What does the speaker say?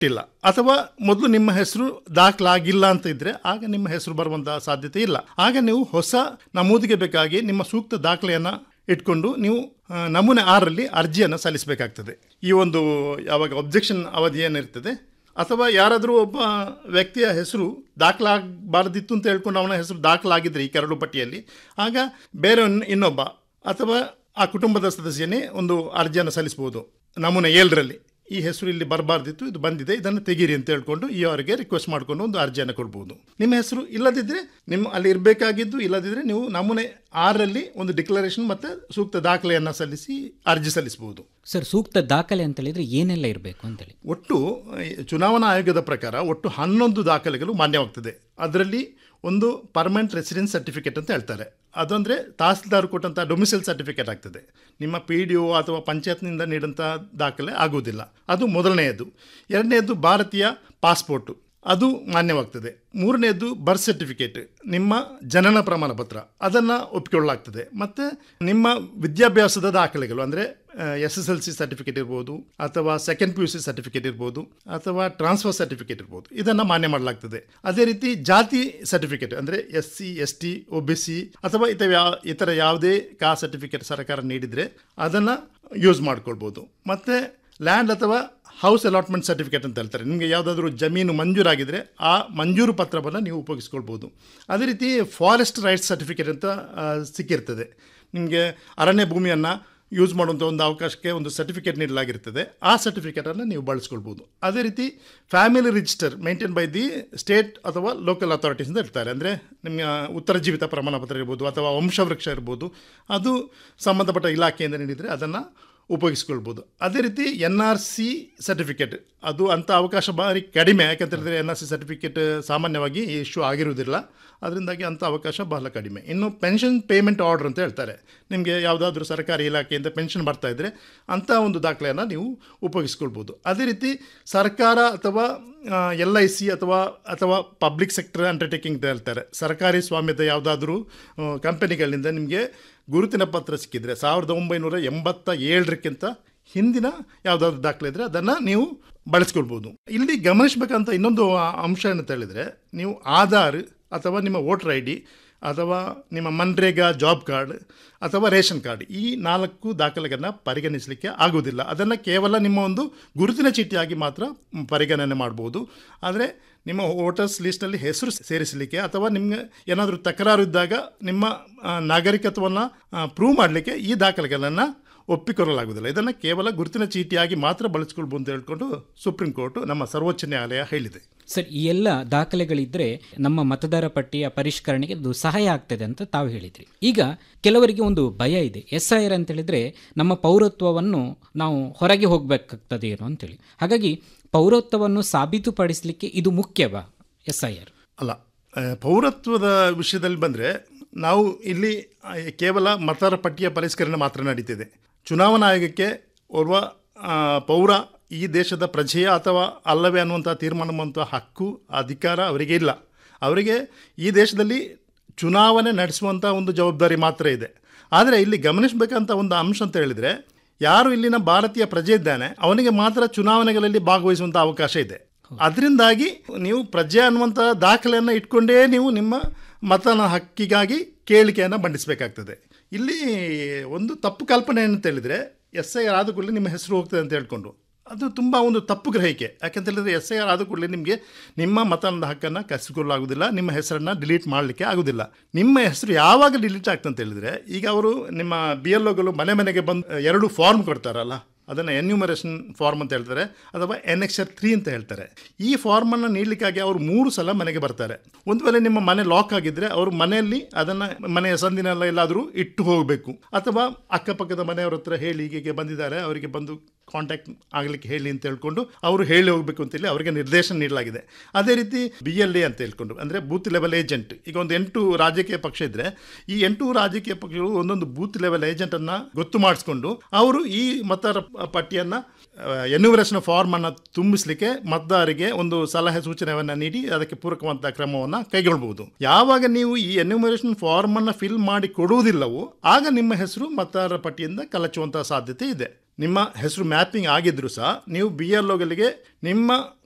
ಇಲ್ಲ ಅಥವಾ ಮೊದಲು ನಿಮ್ಮ ಹೆಸರು ದಾಖಲಾಗಿಲ್ಲ ಅಂತ ಇದ್ರೆ ಆಗ ನಿಮ್ಮ ಹೆಸರು ಬರುವಂತಹ ಸಾಧ್ಯತೆ ಇಲ್ಲ ಆಗ ನೀವು ಹೊಸ ನಮೂದಿಗೆ ಬೇಕಾಗಿ ನಿಮ್ಮ ಸೂಕ್ತ ದಾಖಲೆಯನ್ನು ಇಟ್ಕೊಂಡು ನೀವು ಆ, ನಮೂನೆ ಆರರಲ್ಲಿ ಅರ್ಜಿಯನ್ನು ಸಲ್ಲಿಸಬೇಕಾಗ್ತದೆ ಈ ಒಂದು ಯಾವಾಗ ಒಬ್ಜೆಕ್ಷನ್ ಅವಧಿ ಏನಿರ್ತದೆ ಅಥವಾ ಯಾರಾದರೂ ಒಬ್ಬ ವ್ಯಕ್ತಿಯ ಹೆಸರು ದಾಖಲಾಗಬಾರ್ದಿತ್ತು ಅಂತ ಹೇಳ್ಕೊಂಡು ಅವನ ಹೆಸರು ದಾಖಲಾಗಿದ್ರೆ ಈ ಕರಡು ಪಟ್ಟಿಯಲ್ಲಿ ಆಗ ಬೇರೆ ಇನ್ನೊಬ್ಬ ಅಥವಾ ಆ ಕುಟುಂಬದ ಸದಸ್ಯನೇ ಒಂದು ಅರ್ಜಿಯನ್ನು ಸಲ್ಲಿಸ್ಬೋದು ನಮೂನೆ ಏಳರಲ್ಲಿ ಈ ಹೆಸರು ಇಲ್ಲಿ ಬರಬಾರ್ದಿತ್ತು ಇದು ಬಂದಿದೆ ಇದನ್ನು ತೆಗೀರಿ ಅಂತ ಹೇಳ್ಕೊಂಡು ಈ ಅವರಿಗೆ ರಿಕ್ವೆಸ್ಟ್ ಮಾಡಿಕೊಂಡು ಒಂದು ಅರ್ಜಿಯನ್ನು ಕೊಡ್ಬೋದು ನಿಮ್ಮ ಹೆಸರು ಇಲ್ಲದಿದ್ದರೆ ನಿಮ್ಮ ಅಲ್ಲಿ ಇರಬೇಕಾಗಿದ್ದು ಇಲ್ಲದಿದ್ದರೆ ನೀವು ನಮೂನೆ ಆರರಲ್ಲಿ ಒಂದು ಡಿಕ್ಲರೇಷನ್ ಮತ್ತು ಸೂಕ್ತ ದಾಖಲೆಯನ್ನು ಸಲ್ಲಿಸಿ ಅರ್ಜಿ ಸಲ್ಲಿಸಬಹುದು ಸರ್ ಸೂಕ್ತ ದಾಖಲೆ ಅಂತ ಹೇಳಿದ್ರೆ ಏನೆಲ್ಲ ಇರಬೇಕು ಅಂತೇಳಿ ಒಟ್ಟು ಈ ಚುನಾವಣಾ ಆಯೋಗದ ಪ್ರಕಾರ ಒಟ್ಟು ಹನ್ನೊಂದು ದಾಖಲೆಗಳು ಮಾನ್ಯವಾಗ್ತದೆ ಅದರಲ್ಲಿ ಒಂದು ಪರ್ಮನೆಂಟ್ ರೆಸಿಡೆನ್ಸ್ ಸರ್ಟಿಫಿಕೇಟ್ ಅಂತ ಹೇಳ್ತಾರೆ ಅದಂದರೆ ತಹಸೀಲ್ದಾರ್ ಕೊಟ್ಟಂಥ ಡೊಮಿಸೈಲ್ ಸರ್ಟಿಫಿಕೇಟ್ ಆಗ್ತದೆ ನಿಮ್ಮ ಪಿ ಡಿ ಒ ಅಥವಾ ಪಂಚಾಯತ್ನಿಂದ ನೀಡಂಥ ದಾಖಲೆ ಆಗುವುದಿಲ್ಲ ಅದು ಮೊದಲನೆಯದು ಎರಡನೆಯದು ಭಾರತೀಯ ಪಾಸ್ಪೋರ್ಟು ಅದು ಮಾನ್ಯವಾಗ್ತದೆ ಮೂರನೆಯದು ಬರ್ತ್ ಸರ್ಟಿಫಿಕೇಟ್ ನಿಮ್ಮ ಜನನ ಪ್ರಮಾಣ ಪತ್ರ ಅದನ್ನು ಒಪ್ಪಿಕೊಳ್ಳಲಾಗ್ತದೆ ಮತ್ತು ನಿಮ್ಮ ವಿದ್ಯಾಭ್ಯಾಸದ ದಾಖಲೆಗಳು ಅಂದರೆ S S L C certificate ಇರ್ಬೋದು ಅಥವಾ second P U C certificate ಇರ್ಬೋದು ಅಥವಾ ಟ್ರಾನ್ಸ್ಫರ್ ಸರ್ಟಿಫಿಕೇಟ್ ಇರ್ಬೋದು ಇದನ್ನು ಮಾನ್ಯ ಮಾಡಲಾಗ್ತದೆ ಅದೇ ರೀತಿ ಜಾತಿ ಸರ್ಟಿಫಿಕೇಟ್ ಅಂದರೆ S C S T O B C ಅಥವಾ ಇತರ ಯಾ ಇತರ ಯಾವುದೇ ಕಾ ಸರ್ಟಿಫಿಕೇಟ್ ಸರ್ಕಾರ ನೀಡಿದರೆ ಅದನ್ನು ಯೂಸ್ ಮಾಡ್ಕೊಳ್ಬೋದು ಮತ್ತು ಲ್ಯಾಂಡ್ ಅಥವಾ ಹೌಸ್ ಅಲಾಟ್ಮೆಂಟ್ ಸರ್ಟಿಫಿಕೇಟ್ ಅಂತ ಹೇಳ್ತಾರೆ ನಿಮಗೆ ಯಾವುದಾದ್ರೂ ಜಮೀನು ಮಂಜೂರಾಗಿದ್ದರೆ ಆ ಮಂಜೂರು ಪತ್ರವನ್ನು ನೀವು ಉಪಯೋಗಿಸ್ಕೊಳ್ಬೋದು ಅದೇ ರೀತಿ ಫಾರೆಸ್ಟ್ ರೈಟ್ಸ್ ಸರ್ಟಿಫಿಕೇಟ್ ಅಂತ ಆ, ಸಿಕ್ಕಿರ್ತದೆ ನಿಮಗೆ ಅರಣ್ಯ ಭೂಮಿಯನ್ನು ಯೂಸ್ ಮಾಡುವಂಥ ಒಂದು ಅವಕಾಶಕ್ಕೆ ಒಂದು ಸರ್ಟಿಫಿಕೇಟ್ ನೀಡಲಾಗಿರ್ತದೆ ಆ ಸರ್ಟಿಫಿಕೇಟನ್ನು ನೀವು ಬಳಸ್ಕೊಳ್ಬೋದು ಅದೇ ರೀತಿ family register maintain by the state ಅಥವಾ ಲೋಕಲ್ ಅಥಾರಿಟೀಸ್ ಅಂತ ಇರ್ತಾರೆ ಅಂದರೆ ನಿಮ್ಮ ಉತ್ತರ ಜೀವಿತ ಪ್ರಮಾಣ ಪತ್ರ ಇರ್ಬೋದು ಅಥವಾ ವಂಶವೃಕ್ಷ ಇರ್ಬೋದು ಅದು ಸಂಬಂಧಪಟ್ಟ ಇಲಾಖೆಯಿಂದ ನೀಡಿದರೆ ಅದನ್ನು ಉಪಯೋಗಿಸ್ಕೊಳ್ಬೋದು ಅದೇ ರೀತಿ ಎನ್ ಆರ್ ಸಿ ಸರ್ಟಿಫಿಕೇಟ್ ಅದು ಅಂಥ ಅವಕಾಶ ಭಾರಿ ಕಡಿಮೆ ಯಾಕಂತ ಹೇಳಿದ್ರೆ ಎನ್ ಆರ್ ಸಿ ಸರ್ಟಿಫಿಕೇಟ್ ಸಾಮಾನ್ಯವಾಗಿ ಇಶ್ಯೂ ಆಗಿರುವುದಿಲ್ಲ ಅದರಿಂದಾಗಿ ಅಂಥ ಅವಕಾಶ ಬಹಳ ಕಡಿಮೆ ಇನ್ನು ಪೆನ್ಷನ್ ಪೇಮೆಂಟ್ ಆರ್ಡರ್ ಅಂತ ಹೇಳ್ತಾರೆ ನಿಮಗೆ ಯಾವುದಾದ್ರೂ ಸರ್ಕಾರಿ ಇಲಾಖೆಯಿಂದ ಪೆನ್ಷನ್ ಬರ್ತಾ ಇದ್ದರೆ ಅಂಥ ಒಂದು ದಾಖಲೆಯನ್ನು ನೀವು ಉಪಯೋಗಿಸ್ಕೊಳ್ಬೋದು ಅದೇ ರೀತಿ ಸರ್ಕಾರ ಅಥವಾ ಎಲ್ ಐ ಸಿ ಅಥವಾ ಅಥವಾ ಪಬ್ಲಿಕ್ ಸೆಕ್ಟರ್ ಅಂಡರ್ಟೇಕಿಂಗ್ ಅಂತ ಹೇಳ್ತಾರೆ ಸರ್ಕಾರಿ ಸ್ವಾಮ್ಯದ ಯಾವುದಾದ್ರೂ ಕಂಪನಿಗಳಿಂದ ನಿಮಗೆ ಗುರುತಿನ ಪತ್ರ ಸಿಕ್ಕಿದ್ರೆ ಸಾವಿರದ ಒಂಬೈನೂರ ಎಂಬತ್ತ ಏಳರಕ್ಕಿಂತ ಹಿಂದಿನ ಯಾವುದಾದ್ರೂ ದಾಖಲೆ ಇದ್ದರೆ ಅದನ್ನು ನೀವು ಬಳಸ್ಕೊಳ್ಬೋದು ಇಲ್ಲಿ ಗಮನಿಸಬೇಕಂತ ಇನ್ನೊಂದು ಅಂಶ ಏನಂತ ಹೇಳಿದರೆ ನೀವು ಆಧಾರ್ ಅಥವಾ ನಿಮ್ಮ ವೋಟರ್ ಐ ಡಿ ಅಥವಾ ನಿಮ್ಮ ಮನ್ರೇಗಾ ಜಾಬ್ ಕಾರ್ಡ್ ಅಥವಾ ರೇಷನ್ ಕಾರ್ಡ್ ಈ ನಾಲ್ಕು ದಾಖಲೆಗಳನ್ನು ಪರಿಗಣಿಸಲಿಕ್ಕೆ ಆಗುವುದಿಲ್ಲ ಅದನ್ನು ಕೇವಲ ನಿಮ್ಮ ಒಂದು ಗುರುತಿನ ಚೀಟಿಯಾಗಿ ಮಾತ್ರ ಮ್, ಪರಿಗಣನೆ ಮಾಡ್ಬೋದು ಆದರೆ ನಿಮ್ಮ ವೋಟರ್ಸ್ ಲಿಸ್ಟಲ್ಲಿ ಹೆಸರು ಸೇರಿಸಲಿಕ್ಕೆ ಅಥವಾ ನಿಮಗೆ ಏನಾದರೂ ತಕರಾರು ಇದ್ದಾಗ ನಿಮ್ಮ ಆ, ನಾಗರಿಕತ್ವವನ್ನು ಪ್ರೂವ್ ಮಾಡಲಿಕ್ಕೆ ಈ ದಾಖಲೆಗಳನ್ನು ಒಪ್ಪಿಕೊಳ್ಳಲಾಗುವುದಿಲ್ಲ ಇದನ್ನು ಕೇವಲ ಗುರುತಿನ ಚೀಟಿಯಾಗಿ ಮಾತ್ರ ಬಳಸ್ಕೊಳ್ಬೋದು ಅಂತ ಹೇಳ್ಕೊಂಡು ಸುಪ್ರೀಂ ಕೋರ್ಟ್ ನಮ್ಮ ಸರ್ವೋಚ್ಚ ನ್ಯಾಯಾಲಯ ಹೇಳಿದೆ ಸರ್ ಈ ಎಲ್ಲ ದಾಖಲೆಗಳಿದ್ರೆ ನಮ್ಮ ಮತದಾರ ಪಟ್ಟಿಯ ಪರಿಷ್ಕರಣೆಗೆ ಅದು ಸಹಾಯ ಆಗ್ತದೆ ಅಂತ ತಾವು ಹೇಳಿದ್ರಿ ಈಗ ಕೆಲವರಿಗೆ ಒಂದು ಭಯ ಇದೆ ಎಸ್ ಐ ಆರ್ ಅಂತ ಹೇಳಿದ್ರೆ ನಮ್ಮ ಪೌರತ್ವವನ್ನು ನಾವು ಹೊರಗೆ ಹೋಗಬೇಕಾಗ್ತದೆ ಏನೋ ಅಂತೇಳಿ ಹಾಗಾಗಿ ಪೌರತ್ವವನ್ನು ಸಾಬೀತುಪಡಿಸಲಿಕ್ಕೆ ಇದು ಮುಖ್ಯವಾ ಎಸ್ ಐ ಆರ್ ಅಲ್ಲ ಆ, ಪೌರತ್ವದ ವಿಷಯದಲ್ಲಿ ಬಂದರೆ ನಾವು ಇಲ್ಲಿ ಆ, ಕೇವಲ ಮತದಾರ ಪಟ್ಟಿಯ ಪರಿಷ್ಕರಣೆ ಮಾತ್ರ ನಡೀತಿದೆ ಚುನಾವಣಾ ಆಯೋಗಕ್ಕೆ ಓರ್ವ ಆ, ಪೌರ ಈ ದೇಶದ ಪ್ರಜೆಯ ಅಥವಾ ಅಲ್ಲವೇ ಅನ್ನುವಂಥ ತೀರ್ಮಾನ ಮಾಡುವಂಥ ಹಕ್ಕು ಅಧಿಕಾರ ಅವರಿಗೆ ಇಲ್ಲ ಅವರಿಗೆ ಈ ದೇಶದಲ್ಲಿ ಚುನಾವಣೆ ನಡೆಸುವಂಥ ಒಂದು ಜವಾಬ್ದಾರಿ ಮಾತ್ರ ಇದೆ ಆದರೆ ಇಲ್ಲಿ ಗಮನಿಸಬೇಕಂತ ಒಂದು ಅಂಶ ಅಂತ ಹೇಳಿದರೆ ಯಾರು ಇಲ್ಲಿನ ಭಾರತೀಯ ಪ್ರಜೆ ಇದ್ದಾನೆ ಅವನಿಗೆ ಮಾತ್ರ ಚುನಾವಣೆಗಳಲ್ಲಿ ಭಾಗವಹಿಸುವಂಥ ಅವಕಾಶ ಇದೆ ಅದರಿಂದಾಗಿ ನೀವು ಪ್ರಜೆ ಅನ್ನುವಂಥ ದಾಖಲೆಯನ್ನು ಇಟ್ಕೊಂಡೇ ನೀವು ನಿಮ್ಮ ಮತನ ಹಕ್ಕಿಗಾಗಿ ಕೇಳಿಕೆಯನ್ನು ಮಂಡಿಸಬೇಕಾಗ್ತದೆ ಇಲ್ಲಿ ಒಂದು ತಪ್ಪು ಕಲ್ಪನೆ ಏನಂತ ಹೇಳಿದರೆ ಎಸ್ ಐ ಆರ್ ಆದ ಕೂಡಲೇ ನಿಮ್ಮ ಹೆಸರು ಹೋಗ್ತದೆ ಅಂತ ಹೇಳ್ಕೊಂಡು ಅದು ತುಂಬ ಒಂದು ತಪ್ಪು ಗ್ರಹಿಕೆ ಯಾಕಂತ ಹೇಳಿದ್ರೆ ಎಸ್ ಐ ಆರ್ ಆದ ಕೂಡಲೇ ನಿಮಗೆ ನಿಮ್ಮ ಮತದಾನದ ಹಕ್ಕನ್ನು ಕಸಿಕೊಳ್ಳಾಗುವುದಿಲ್ಲ ನಿಮ್ಮ ಹೆಸರನ್ನು ಡಿಲೀಟ್ ಮಾಡಲಿಕ್ಕೆ ಆಗೋದಿಲ್ಲ ನಿಮ್ಮ ಹೆಸರು ಯಾವಾಗ ಡಿಲೀಟ್ ಆಗ್ತದೆ ಅಂತ ಹೇಳಿದರೆ ಈಗ ಅವರು ನಿಮ್ಮ ಬಿ ಎಲ್ ಒಗಳು ಮನೆ ಮನೆಗೆ ಬಂದು ಎರಡು ಫಾರ್ಮ್ ಕೊಡ್ತಾರಲ್ಲ ಅದನ್ನು ಎನ್ಯೂಮರೇಷನ್ ಫಾರ್ಮ್ ಅಂತ ಹೇಳ್ತಾರೆ ಅಥವಾ ಎನ್ ಎಕ್ಸ್ ತ್ರೀ ಅಂತ ಹೇಳ್ತಾರೆ ಈ ಫಾರ್ಮನ್ನು ನೀಡಲಿಕ್ಕಾಗಿ ಅವರು ಮೂರು ಸಲ ಮನೆಗೆ ಬರ್ತಾರೆ ಒಂದು ವೇಳೆ ನಿಮ್ಮ ಮನೆ ಲಾಕ್ ಆಗಿದ್ದರೆ ಅವರು ಮನೆಯಲ್ಲಿ ಅದನ್ನು ಮನೆಯ ಸಂದಿನೆಲ್ಲ ಎಲ್ಲಾದರೂ ಇಟ್ಟು ಹೋಗಬೇಕು ಅಥವಾ ಅಕ್ಕಪಕ್ಕದ ಮನೆಯವ್ರ ಹತ್ರ ಹೇಳಿ ಹೀಗೆ ಬಂದಿದ್ದಾರೆ ಅವರಿಗೆ ಬಂದು ಕಾಂಟ್ಯಾಕ್ಟ್ ಆಗಲಿಕ್ಕೆ ಹೇಳಿ ಅಂತ ಹೇಳ್ಕೊಂಡು ಅವರು ಹೇಳಿ ಹೋಗಬೇಕು ಅಂತೇಳಿ ಅವರಿಗೆ ನಿರ್ದೇಶನ ನೀಡಲಾಗಿದೆ ಅದೇ ರೀತಿ ಬಿ ಎಲ್ ಎ ಅಂತ ಹೇಳ್ಕೊಂಡು ಅಂದರೆ ಬೂತ್ ಲೆವೆಲ್ ಏಜೆಂಟ್ ಈಗ ಒಂದು ಎಂಟು ರಾಜಕೀಯ ಪಕ್ಷ ಇದ್ದರೆ ಈ ಎಂಟು ರಾಜಕೀಯ ಪಕ್ಷಗಳು ಒಂದೊಂದು ಬೂತ್ ಲೆವೆಲ್ ಏಜೆಂಟನ್ನು ಗೊತ್ತು ಮಾಡಿಸ್ಕೊಂಡು ಅವರು ಈ ಮತದಾರ ಪಟ್ಟಿಯನ್ನು ಎನ್ಯುವರೇಷನ್ ಫಾರ್ಮನ್ನು ತುಂಬಿಸಲಿಕ್ಕೆ ಮತದಾರರಿಗೆ ಒಂದು ಸಲಹೆ ಸೂಚನೆಯನ್ನು ನೀಡಿ ಅದಕ್ಕೆ ಪೂರಕವಾದ ಕ್ರಮವನ್ನು ಕೈಗೊಳ್ಳಬಹುದು ಯಾವಾಗ ನೀವು ಈ ಎನ್ಯುಮರೇಷನ್ ಫಾರ್ಮನ್ನು ಫಿಲ್ ಮಾಡಿ ಕೊಡುವುದಿಲ್ಲವೋ ಆಗ ನಿಮ್ಮ ಹೆಸರು ಮತದಾರರ ಪಟ್ಟಿಯಿಂದ ಕಲಚುವಂತಹ ಸಾಧ್ಯತೆ ಇದೆ ನಿಮ್ಮ ಹೆಸರು ಮ್ಯಾಪಿಂಗ್ ಆಗಿದ್ದರೂ ಸಹ ನೀವು ಬಿ ಎಲ್ ಒಗಳಿಗೆ ನಿಮ್ಮ